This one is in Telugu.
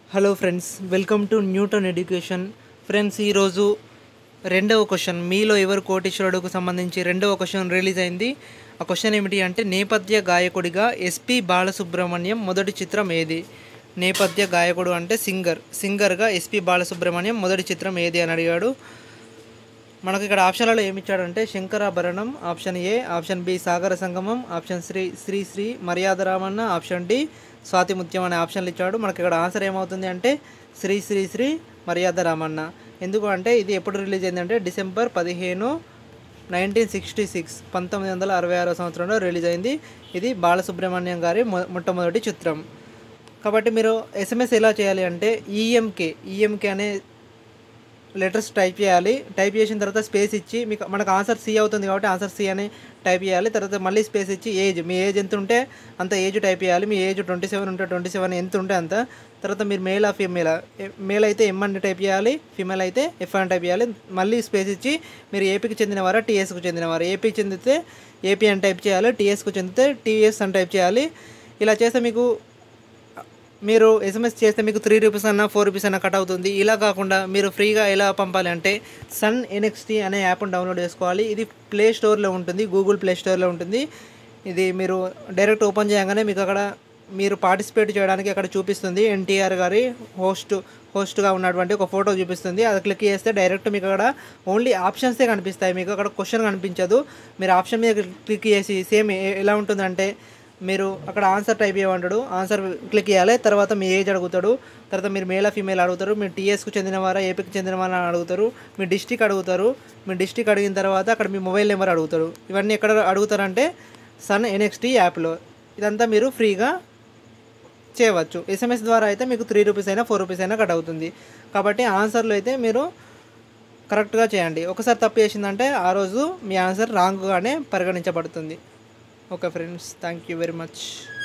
hello friends welcome to Newton education friends ఈరోజు రెండవ క్వశ్చన్ మీలో ఎవరు కోటీశ్వరుడుకు సంబంధించి రెండవ క్వశ్చన్ రిలీజ్ అయింది ఆ క్వశ్చన్ ఏమిటి అంటే నేపథ్య గాయకుడిగా ఎస్పి బాలసుబ్రహ్మణ్యం మొదటి చిత్రం ఏది నేపథ్య గాయకుడు అంటే సింగర్ సింగర్గా ఎస్పి బాలసుబ్రహ్మణ్యం మొదటి చిత్రం ఏది అని అడిగాడు మనకి ఇక్కడ ఆప్షన్లలో ఏమి ఇచ్చాడంటే Shankarabharanam option A option B Sagara Sangamam option Shri Shri Shri మర్యాద రామన్న ఆప్షన్ డి స్వాతి ముత్యం అనే ఆప్షన్లు ఇచ్చాడు మనకి ఇక్కడ ఆన్సర్ ఏమవుతుంది అంటే శ్రీ శ్రీ శ్రీ మర్యాద రామన్న ఎందుకు అంటే ఇది ఎప్పుడు రిలీజ్ అయిందంటే డిసెంబర్ పదిహేను నైన్టీన్ సిక్స్టీ సిక్స్ పంతొమ్మిది వందల అరవై ఆరో సంవత్సరంలో రిలీజ్ అయింది ఇది బాలసుబ్రహ్మణ్యం గారి మొ మొట్టమొదటి చిత్రం కాబట్టి మీరు ఎస్ఎంఎస్ ఎలా చేయాలి అంటే ఈఎంకే ఈఎంకే అనే లెటర్స్ టైప్ చేయాలి టైప్ చేసిన తర్వాత స్పేస్ ఇచ్చి మీకు మనకు ఆన్సర్ సి అవుతుంది కాబట్టి ఆన్సర్ సి అని టైప్ చేయాలి తర్వాత మళ్ళీ స్పేస్ ఇచ్చి ఏజ్ మీ ఏజ్ ఎంత ఉంటే అంత ఏజ్ టైప్ చేయాలి మీ ఏజ్ ట్వంటీ సెవెన్ ఉంటే ట్వంటీ సెవెన్ ఎంత ఉంటే అంత తర్వాత మీరు మేల్ ఆ ఫీమేల్ మేల్ అయితే ఎం అని టైప్ చేయాలి ఫీమేల్ అయితే ఎఫ్ అని టైప్ చేయాలి మళ్ళీ స్పేస్ ఇచ్చి మీరు ఏపీకి చెందినవారా టీఎస్కు చెందినవారా ఏపీకి చెందితే ఏపీ అని టైప్ చేయాలి టీఎస్కు చెందితే టీఎస్ అని టైప్ చేయాలి ఇలా చేస్తే మీకు మీరు ఎస్ఎంఎస్ చేస్తే మీకు త్రీ రూపీస్ అన్న ఫోర్ రూపీస్ అన్న కట్ అవుతుంది ఇలా కాకుండా మీరు ఫ్రీగా ఎలా పంపాలి అంటే సన్ ఎన్ఎక్స్టీ అనే యాప్ను డౌన్లోడ్ చేసుకోవాలి ఇది ప్లే స్టోర్లో ఉంటుంది గూగుల్ ప్లే స్టోర్లో ఉంటుంది ఇది మీరు డైరెక్ట్ ఓపెన్ చేయగానే మీకు అక్కడ మీరు పార్టిసిపేట్ చేయడానికి అక్కడ చూపిస్తుంది ఎన్టీఆర్ గారి హోస్ట్ హోస్ట్గా ఉన్నటువంటి ఒక ఫోటో చూపిస్తుంది అది క్లిక్ చేస్తే డైరెక్ట్ మీకు అక్కడ ఓన్లీ ఆప్షన్సే కనిపిస్తాయి మీకు అక్కడ క్వశ్చన్ కనిపించదు మీరు ఆప్షన్ మీద క్లిక్ చేసి సేమ్ ఎలా ఉంటుందంటే మీరు అక్కడ ఆన్సర్ టైప్ చేయమంటాడు ఆన్సర్ క్లిక్ చేయాలి తర్వాత మీ ఏజ్ అడుగుతాడు తర్వాత మీరు మేలా ఫీమేల్ అడుగుతారు మీరు టీఎస్కు చెందినవారా ఏపీకి చెందినవారా అని అడుగుతారు మీ డిస్టిక్ అడుగుతారు మీ డిస్టిక్ అడిగిన తర్వాత అక్కడ మీ మొబైల్ నెంబర్ అడుగుతారు ఇవన్నీ ఎక్కడ అడుగుతారంటే సన్ ఎన్ఎక్స్టీ యాప్లో ఇదంతా మీరు ఫ్రీగా చేయవచ్చు ఎస్ఎంఎస్ ద్వారా అయితే మీకు త్రీ రూపీస్ అయినా ఫోర్ రూపీస్ అయినా కట్ అవుతుంది కాబట్టి ఆన్సర్లు అయితే మీరు కరెక్ట్గా చేయండి ఒకసారి తప్పు చేసిందంటే ఆ రోజు మీ ఆన్సర్ రాంగ్గానే పరిగణించబడుతుంది okay friends thank you very much